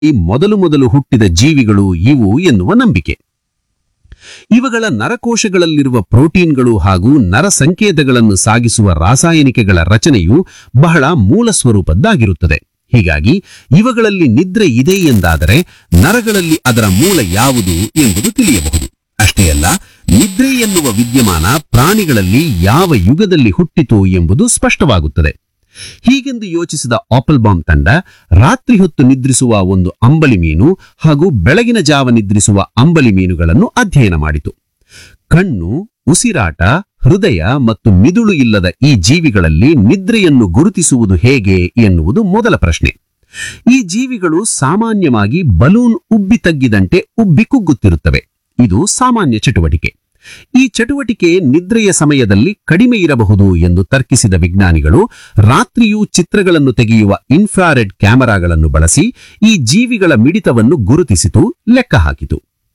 ಈ ಮೊದಲು ಮೊದಲು ಹುಟ್ಟಿದ ಜೀವಿಗಳು ಇವು ಎನ್ನುವ ನಂಬಿಕೆ ಇವುಗಳ ನರಕೋಶಗಳಲ್ಲಿರುವ ಪ್ರೋಟೀನ್ಗಳು ಹಾಗೂ ನರ ಸಂಕೇತಗಳನ್ನು ಸಾಗಿಸುವ ರಾಸಾಯನಿಕಗಳ ರಚನೆಯು ಬಹಳ ಮೂಲ ಸ್ವರೂಪದ್ದಾಗಿರುತ್ತದೆ ಹೀಗಾಗಿ ಇವುಗಳಲ್ಲಿ ನಿದ್ರೆ ಇದೆ ಎಂದಾದರೆ ನರಗಳಲ್ಲಿ ಅದರ ಮೂಲ ಯಾವುದು ಎಂಬುದು ತಿಳಿಯಬಹುದು ಅಷ್ಟೇ ಅಲ್ಲ ನಿದ್ರೆ ಎನ್ನುವ ವಿದ್ಯಮಾನ ಪ್ರಾಣಿಗಳಲ್ಲಿ ಯಾವ ಯುಗದಲ್ಲಿ ಹುಟ್ಟಿತು ಎಂಬುದು ಸ್ಪಷ್ಟವಾಗುತ್ತದೆ ಹೀಗೆಂದು ಯೋಚಿಸಿದ ಆಪಲ್ ಬಾಂಬ್ ತಂಡ ರಾತ್ರಿ ಹೊತ್ತು ನಿದ್ರಿಸುವ ಒಂದು ಅಂಬಲಿ ಮೀನು ಹಾಗೂ ಬೆಳಗಿನ ಜಾವ ನಿದ್ರಿಸುವ ಅಂಬಲಿ ಮೀನುಗಳನ್ನು ಅಧ್ಯಯನ ಮಾಡಿತು ಕಣ್ಣು ಉಸಿರಾಟ ಹೃದಯ ಮತ್ತು ಮಿದುಳು ಇಲ್ಲದ ಈ ಜೀವಿಗಳಲ್ಲಿ ನಿದ್ರೆಯನ್ನು ಗುರುತಿಸುವುದು ಹೇಗೆ ಎನ್ನುವುದು ಮೊದಲ ಪ್ರಶ್ನೆ ಈ ಜೀವಿಗಳು ಸಾಮಾನ್ಯವಾಗಿ ಬಲೂನ್ ಉಬ್ಬಿ ತಗ್ಗಿದಂತೆ ಉಬ್ಬಿ ಕುಗ್ಗುತ್ತಿರುತ್ತವೆ ಇದು ಸಾಮಾನ್ಯ ಚಟುವಟಿಕೆ ಈ ಚಟುವಟಿಕೆ ನಿದ್ರೆಯ ಸಮಯದಲ್ಲಿ ಕಡಿಮೆ ಇರಬಹುದು ಎಂದು ತರ್ಕಿಸಿದ ವಿಜ್ಞಾನಿಗಳು ರಾತ್ರಿಯೂ ಚಿತ್ರಗಳನ್ನು ತೆಗೆಯುವ ಇನ್ಫ್ರಾರೆಡ್ ಕ್ಯಾಮೆರಾಗಳನ್ನು ಬಳಸಿ ಈ ಜೀವಿಗಳ ಮಿಡಿತವನ್ನು ಗುರುತಿಸಿತು ಲೆಕ್ಕ ಹಾಕಿತು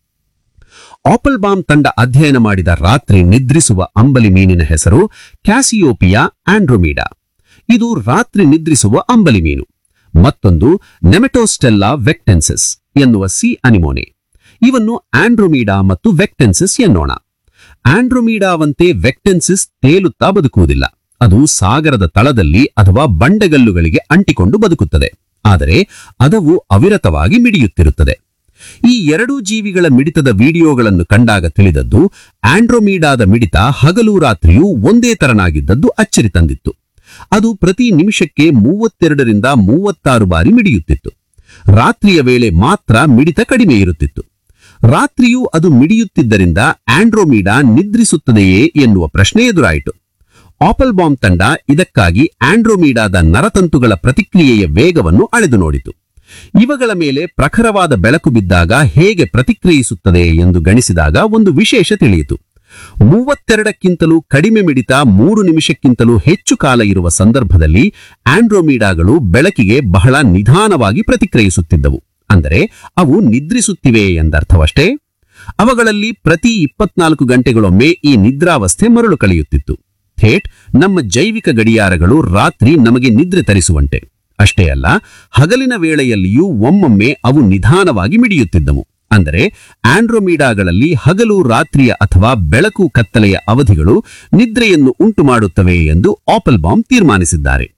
ಆಪಲ್ ಬಾಂಬ್ ತಂಡ ಅಧ್ಯಯನ ಮಾಡಿದ ರಾತ್ರಿ ನಿದ್ರಿಸುವ ಅಂಬಲಿ ಮೀನಿನ ಹೆಸರು ಕ್ಯಾಸಿಯೋಪಿಯಾ ಆಂಡ್ರೊಮೀಡಾ ಇದು ರಾತ್ರಿ ನಿದ್ರಿಸುವ ಅಂಬಲಿ ಮೀನು ಮತ್ತೊಂದು ನೆಮೆಟೋಸ್ಟೆಲ್ಲಾ ವೆಕ್ಟೆನ್ಸಿಸ್ ಎನ್ನುವ ಸಿ ಅನಿಮೋನೆ ಇವನ್ನು ಆಂಡ್ರೊಮೀಡಾ ಮತ್ತು ವೆಕ್ಟೆನ್ಸಿಸ್ ಎನ್ನೋಣ ಆಂಡ್ರೊಮೀಡಾವಂತೆ ವೆಕ್ಟೆನ್ಸಿಸ್ ತೇಲುತ್ತಾ ಬದುಕುವುದಿಲ್ಲ ಅದು ಸಾಗರದ ತಳದಲ್ಲಿ ಅಥವಾ ಬಂಡೆಗಲ್ಲುಗಳಿಗೆ ಅಂಟಿಕೊಂಡು ಬದುಕುತ್ತದೆ ಆದರೆ ಅದವು ಅವಿರತವಾಗಿ ಮಿಡಿಯುತ್ತಿರುತ್ತದೆ ಈ ಎರಡೂ ಜೀವಿಗಳ ಮಿಡಿತದ ವಿಡಿಯೋಗಳನ್ನು ಕಂಡಾಗ ತಿಳಿದದ್ದು ಆಂಡ್ರೊಮೀಡಾದ ಮಿಡಿತ ಹಗಲು ರಾತ್ರಿಯೂ ಒಂದೇ ತರನಾಗಿದ್ದದ್ದು ಅಚ್ಚರಿ ತಂದಿತ್ತು ಅದು ಪ್ರತಿ ನಿಮಿಷಕ್ಕೆ ಮೂವತ್ತೆರಡರಿಂದ ಮೂವತ್ತಾರು ಬಾರಿ ಮಿಡಿಯುತ್ತಿತ್ತು ರಾತ್ರಿಯ ವೇಳೆ ಮಾತ್ರ ಮಿಡಿತ ಕಡಿಮೆ ಇರುತ್ತಿತ್ತು ರಾತ್ರಿಯೂ ಅದು ಮಿಡಿಯುತ್ತಿದ್ದರಿಂದ ಆಂಡ್ರೋಮೀಡಾ ನಿದ್ರಿಸುತ್ತದೆಯೇ ಎನ್ನುವ ಪ್ರಶ್ನೆ ಎದುರಾಯಿತು ಆಪಲ್ ಬಾಂಬ್ ತಂಡ ಇದಕ್ಕಾಗಿ ಆಂಡ್ರೋಮೀಡಾದ ನರತಂತುಗಳ ಪ್ರತಿಕ್ರಿಯೆಯ ವೇಗವನ್ನು ಅಳೆದು ನೋಡಿತು ಇವುಗಳ ಮೇಲೆ ಪ್ರಖರವಾದ ಬೆಳಕು ಬಿದ್ದಾಗ ಹೇಗೆ ಪ್ರತಿಕ್ರಿಯಿಸುತ್ತದೆ ಎಂದು ಗಣಿಸಿದಾಗ ಒಂದು ವಿಶೇಷ ತಿಳಿಯಿತು ಮೂವತ್ತೆರಡಕ್ಕಿಂತಲೂ ಕಡಿಮೆ ಮಿಡಿತ ಮೂರು ನಿಮಿಷಕ್ಕಿಂತಲೂ ಹೆಚ್ಚು ಕಾಲ ಇರುವ ಸಂದರ್ಭದಲ್ಲಿ ಆಂಡ್ರೋಮೀಡಾಗಳು ಬೆಳಕಿಗೆ ಬಹಳ ನಿಧಾನವಾಗಿ ಪ್ರತಿಕ್ರಿಯಿಸುತ್ತಿದ್ದವು ಅಂದರೆ ಅವು ನಿದ್ರಿಸುತ್ತಿವೆ ಎಂದರ್ಥವಷ್ಟೇ ಅವುಗಳಲ್ಲಿ ಪ್ರತಿ ಇಪ್ಪತ್ನಾಲ್ಕು ಗಂಟೆಗಳೊಮ್ಮೆ ಈ ನಿದ್ರಾವಸ್ಥೆ ಮರಳು ಕಳೆಯುತ್ತಿತ್ತು ಥೇಟ್ ನಮ್ಮ ಜೈವಿಕ ಗಡಿಯಾರಗಳು ರಾತ್ರಿ ನಮಗೆ ನಿದ್ರೆ ತರಿಸುವಂತೆ ಅಷ್ಟೇ ಅಲ್ಲ ಹಗಲಿನ ವೇಳೆಯಲ್ಲಿಯೂ ಒಮ್ಮೊಮ್ಮೆ ಅವು ನಿಧಾನವಾಗಿ ಮಿಡಿಯುತ್ತಿದ್ದವು ಅಂದರೆ ಆಂಡ್ರೊಮೀಡಾಗಳಲ್ಲಿ ಹಗಲು ರಾತ್ರಿಯ ಅಥವಾ ಬೆಳಕು ಕತ್ತಲೆಯ ಅವಧಿಗಳು ನಿದ್ರೆಯನ್ನು ಉಂಟು ಮಾಡುತ್ತವೆ ಎಂದು ಆಪಲ್ ಬಾಂಬ್ ತೀರ್ಮಾನಿಸಿದ್ದಾರೆ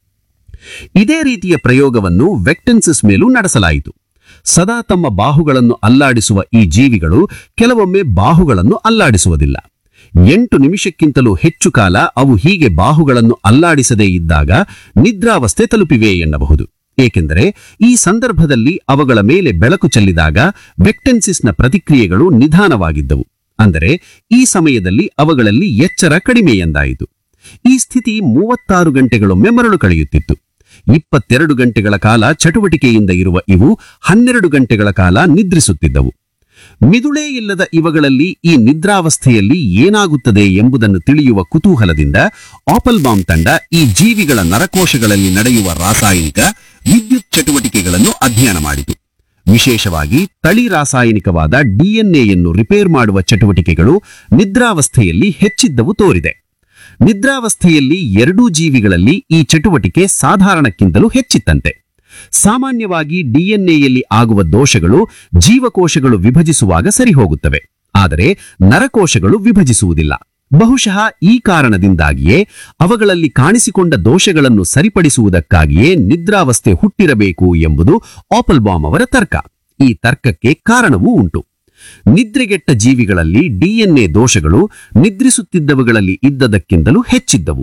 ಇದೇ ರೀತಿಯ ಪ್ರಯೋಗವನ್ನು ವೆಕ್ಟೆನ್ಸಿಸ್ ಮೇಲೂ ನಡೆಸಲಾಯಿತು ಸದಾ ತಮ್ಮ ಬಾಹುಗಳನ್ನು ಅಲ್ಲಾಡಿಸುವ ಈ ಜೀವಿಗಳು ಕೆಲವೊಮ್ಮೆ ಬಾಹುಗಳನ್ನು ಅಲ್ಲಾಡಿಸುವುದಿಲ್ಲ ಎಂಟು ನಿಮಿಷಕ್ಕಿಂತಲೂ ಹೆಚ್ಚು ಕಾಲ ಅವು ಹೀಗೆ ಬಾಹುಗಳನ್ನು ಅಲ್ಲಾಡಿಸದೇ ಇದ್ದಾಗ ನಿದ್ರಾವಸ್ಥೆ ತಲುಪಿವೆ ಎನ್ನಬಹುದು ಏಕೆಂದರೆ ಈ ಸಂದರ್ಭದಲ್ಲಿ ಅವುಗಳ ಮೇಲೆ ಬೆಳಕು ಚೆಲ್ಲಿದಾಗ ವೆಕ್ಟೆನ್ಸಿಸ್ನ ಪ್ರತಿಕ್ರಿಯೆಗಳು ನಿಧಾನವಾಗಿದ್ದವು ಅಂದರೆ ಈ ಸಮಯದಲ್ಲಿ ಅವುಗಳಲ್ಲಿ ಎಚ್ಚರ ಕಡಿಮೆ ಎಂದಾಯಿತು ಈ ಸ್ಥಿತಿ ಮೂವತ್ತಾರು ಗಂಟೆಗಳೊಮ್ಮೆ ಮರಳು ಕಳೆಯುತ್ತಿತ್ತು ಇಪ್ಪತ್ತೆರಡು ಗಂಟೆಗಳ ಕಾಲ ಚಟುವಟಿಕೆಯಿಂದ ಇರುವ ಇವು ಹನ್ನೆರಡು ಗಂಟೆಗಳ ಕಾಲ ನಿದ್ರಿಸುತ್ತಿದ್ದವು ಮಿದುಳೇ ಇಲ್ಲದ ಇವುಗಳಲ್ಲಿ ಈ ನಿದ್ರಾವಸ್ಥೆಯಲ್ಲಿ ಏನಾಗುತ್ತದೆ ಎಂಬುದನ್ನು ತಿಳಿಯುವ ಕುತೂಹಲದಿಂದ ಆಪಲ್ ಬಾಂಬ್ ತಂಡ ಈ ಜೀವಿಗಳ ನರಕೋಶಗಳಲ್ಲಿ ನಡೆಯುವ ರಾಸಾಯನಿಕ ವಿದ್ಯುತ್ ಚಟುವಟಿಕೆಗಳನ್ನು ಅಧ್ಯಯನ ಮಾಡಿತು ವಿಶೇಷವಾಗಿ ತಳಿ ರಾಸಾಯನಿಕವಾದ ಡಿಎನ್ಎಯನ್ನು ರಿಪೇರ್ ಮಾಡುವ ಚಟುವಟಿಕೆಗಳು ನಿದ್ರಾವಸ್ಥೆಯಲ್ಲಿ ಹೆಚ್ಚಿದ್ದವು ತೋರಿದೆ ನಿದ್ರಾವಸ್ಥೆಯಲ್ಲಿ ಎರಡೂ ಜೀವಿಗಳಲ್ಲಿ ಈ ಚಟುವಟಿಕೆ ಸಾಧಾರಣಕ್ಕಿಂತಲೂ ಹೆಚ್ಚಿತ್ತಂತೆ ಸಾಮಾನ್ಯವಾಗಿ ಡಿಎನ್ಎಯಲ್ಲಿ ಆಗುವ ದೋಷಗಳು ಜೀವಕೋಶಗಳು ವಿಭಜಿಸುವಾಗ ಸರಿಹೋಗುತ್ತವೆ ಆದರೆ ನರಕೋಶಗಳು ವಿಭಜಿಸುವುದಿಲ್ಲ ಬಹುಶಃ ಈ ಕಾರಣದಿಂದಾಗಿಯೇ ಅವುಗಳಲ್ಲಿ ಕಾಣಿಸಿಕೊಂಡ ದೋಷಗಳನ್ನು ಸರಿಪಡಿಸುವುದಕ್ಕಾಗಿಯೇ ನಿದ್ರಾವಸ್ಥೆ ಹುಟ್ಟಿರಬೇಕು ಎಂಬುದು ಆಪಲ್ ಬಾಮ್ ಅವರ ತರ್ಕ ಈ ತರ್ಕಕ್ಕೆ ಕಾರಣವೂ ಉಂಟು ನಿದ್ರೆಗೆಟ್ಟ ಜೀವಿಗಳಲ್ಲಿ ಡಿಎನ್ಎ ದೋಷಗಳು ನಿದ್ರಿಸುತ್ತಿದ್ದವುಗಳಲ್ಲಿ ಇದ್ದದಕ್ಕಿಂತಲೂ ಹೆಚ್ಚಿದ್ದವು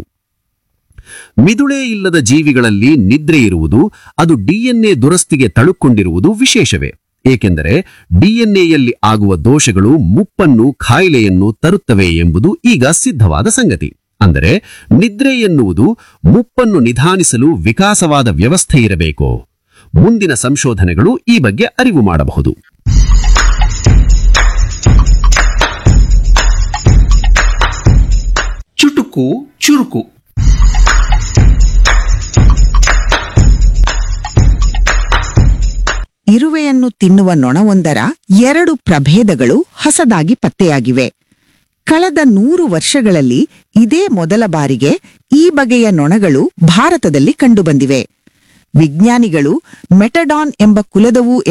ಮಿದುಳೇ ಇಲ್ಲದ ಜೀವಿಗಳಲ್ಲಿ ನಿದ್ರೆ ಇರುವುದು ಅದು ಡಿಎನ್ಎ ದುರಸ್ತಿಗೆ ತಳುಕೊಂಡಿರುವುದು ವಿಶೇಷವೇ ಏಕೆಂದರೆ ಡಿಎನ್ಎಯಲ್ಲಿ ಆಗುವ ದೋಷಗಳು ಮುಪ್ಪನ್ನು ಖಾಯಿಲೆಯನ್ನು ತರುತ್ತವೆ ಎಂಬುದು ಈಗ ಸಿದ್ಧವಾದ ಸಂಗತಿ ಅಂದರೆ ನಿದ್ರೆ ಎನ್ನುವುದು ಮುಪ್ಪನ್ನು ನಿಧಾನಿಸಲು ವಿಕಾಸವಾದ ವ್ಯವಸ್ಥೆ ಇರಬೇಕೋ ಮುಂದಿನ ಸಂಶೋಧನೆಗಳು ಈ ಬಗ್ಗೆ ಅರಿವು ಮಾಡಬಹುದು ಚುಟುಕು ಚುರುಕು ಇರುವೆಯನ್ನು ತಿನ್ನುವ ನೊಣವೊಂದರ ಎರಡು ಪ್ರಭೇದಗಳು ಹೊಸದಾಗಿ ಪತ್ತೆಯಾಗಿವೆ ಕಳೆದ ನೂರು ವರ್ಷಗಳಲ್ಲಿ ಇದೇ ಮೊದಲ ಬಾರಿಗೆ ಈ ಬಗೆಯ ನೊಣಗಳು ಭಾರತದಲ್ಲಿ ಕಂಡುಬಂದಿವೆ ವಿಜ್ಞಾನಿಗಳು ಮೆಟಡಾನ್ ಎಂಬ ಕುಲದವು